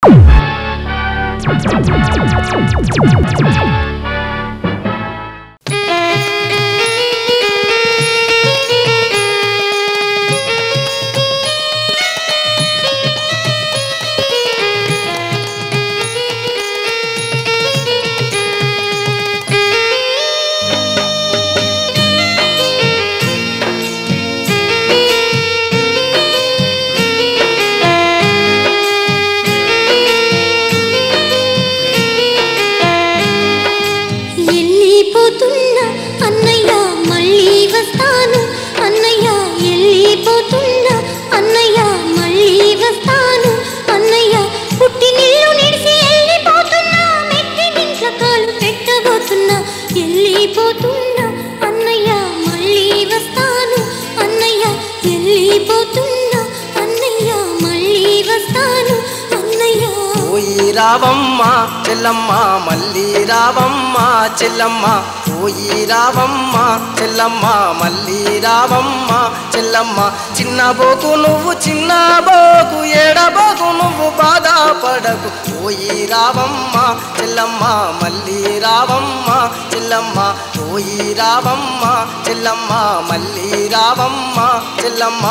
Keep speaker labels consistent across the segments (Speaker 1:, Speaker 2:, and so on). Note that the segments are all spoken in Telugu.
Speaker 1: వెళ్ళిపోతున్నా అన్నయ్య మళ్ళీ వస్తాను అన్నయ్య వెళ్ళిపోతున్నా అన్నయ్య మళ్ళీ వస్తాను అన్నయ్య పుట్టినిల్లు నిడిసి వెళ్ళిపోతున్నా మెట్టి నింట్ల కాలు పెట్టబోతున్నా వెళ్ళిపోతున్నా అన్నయ్య మళ్ళీ వస్తాను అన్నయ్య వెళ్ళిపోతున్నా అన్నయ్య మళ్ళీ వస్తాను అన్నయ్య
Speaker 2: పోయి రావమ్మ చెల్లమ్మ మళ్ళీ రావమ్మ చెల్లమ్మ పోయి రావమ్మ చెల్లమ్మ మళ్ళీ రావమ్మ చెల్లమ్మ చిన్న బోకు నువ్వు చిన్న బోకు ఏడబోకు నువ్వు బాధపడకు పోయి రావమ్మ చెల్లమ్మ మళ్ళీ రావమ్మ చెల్లమ్మ పోయి రావమ్మ చెల్లమ్మ మళ్ళీ రావమ్మ చెల్లమ్మ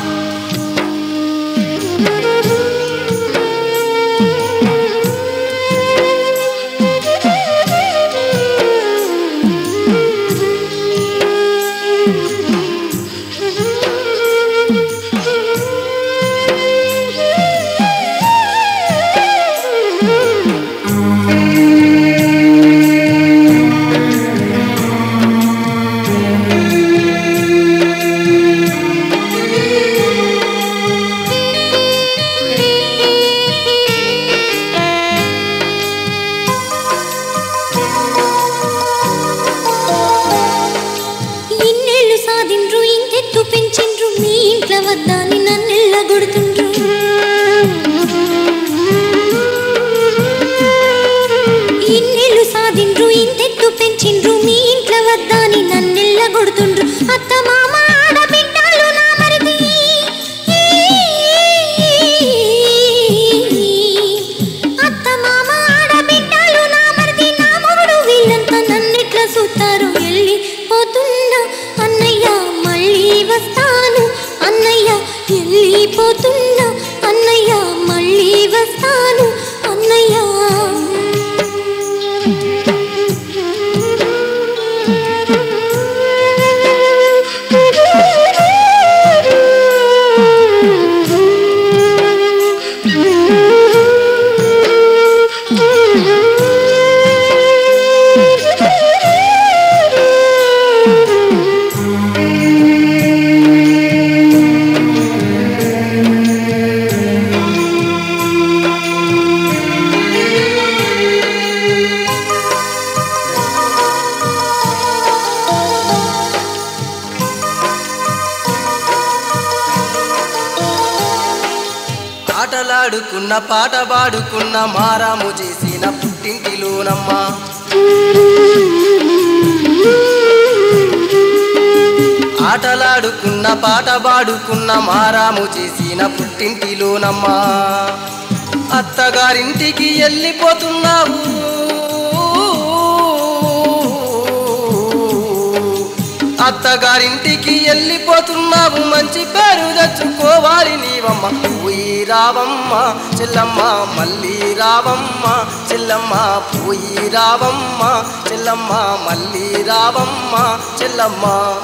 Speaker 1: ఇన్నేళ్ళు సాధిండ్రు ఇంతెత్తు పెంచిండ్రు మీ ఇంట్ల వద్దని నన్నెల్ల కొడుతుండ్రు ఇన్నేళ్ళు సాధిండ్రు ఇంతెత్తు పెంచిండ్రు మీ ఇంట్ల వద్దని నన్నెల్ల కొడుతుండ్రు అత్త మామ ఆడబిడ్డలు నా మరిది అత్త మామ ఆడబిడ్డలు నా మరిది నా మొగుడు వీళ్ళంతా నన్నెట్లా చూస్తారు వెళ్ళి పోతున్నా అన్నయ్య మళ్ళీ వస్తాను అన్నయ్య వెళ్ళిపోతున్నా అన్నయ్య మళ్ళీ వస్తాను అన్నయ్య
Speaker 2: ఆటలాడుకున్న పాట పాడుకున్న మారాము చేసిన పుట్టింటిలోనమ్మా ఆటలాడుకున్న పాట పాడుకున్న మారాము చేసిన పుట్టింటిలోనమ్మా అత్తగారింటికి వెళ్ళిపోతున్నావు అత్తగారింటికి వెళ్ళిపోతున్నావు మంచి పేరు తెచ్చుకోవాలి నీవమ్మ పోయి రావమ్మ చెల్లమ్మ మళ్ళీ రావమ్మ చెల్లమ్మ పోయి రావమ్మ చెల్లమ్మ మళ్ళీ రావమ్మ చెల్లమ్మ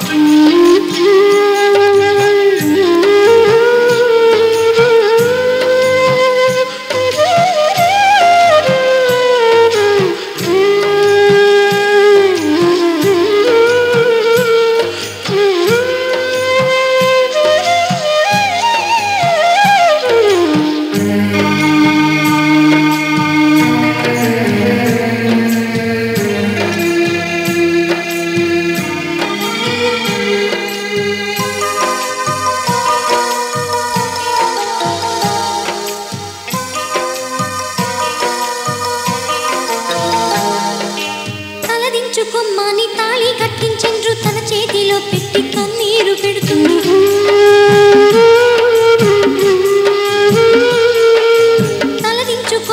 Speaker 1: తలదించుకొమ్మని తాళి కట్టించిండ్రు తన చేతిలో పెట్టి కన్నీరు పెడుతుంది తలదించు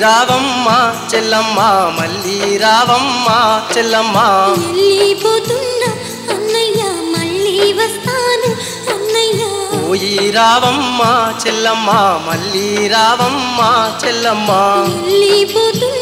Speaker 2: రావమ్మ చెల్లమ్మ మళ్ళీ రావమ్మ చెల్లమ్మ
Speaker 1: వెళ్ళిపోతున్నా అన్నయ్య మళ్ళీ వస్తాను అన్నయ్య
Speaker 2: పోయి రావమ్మ చెల్లమ్మ మళ్ళీ రావమ్మ చెల్లమ్మ
Speaker 1: వెళ్ళిపోతున్నా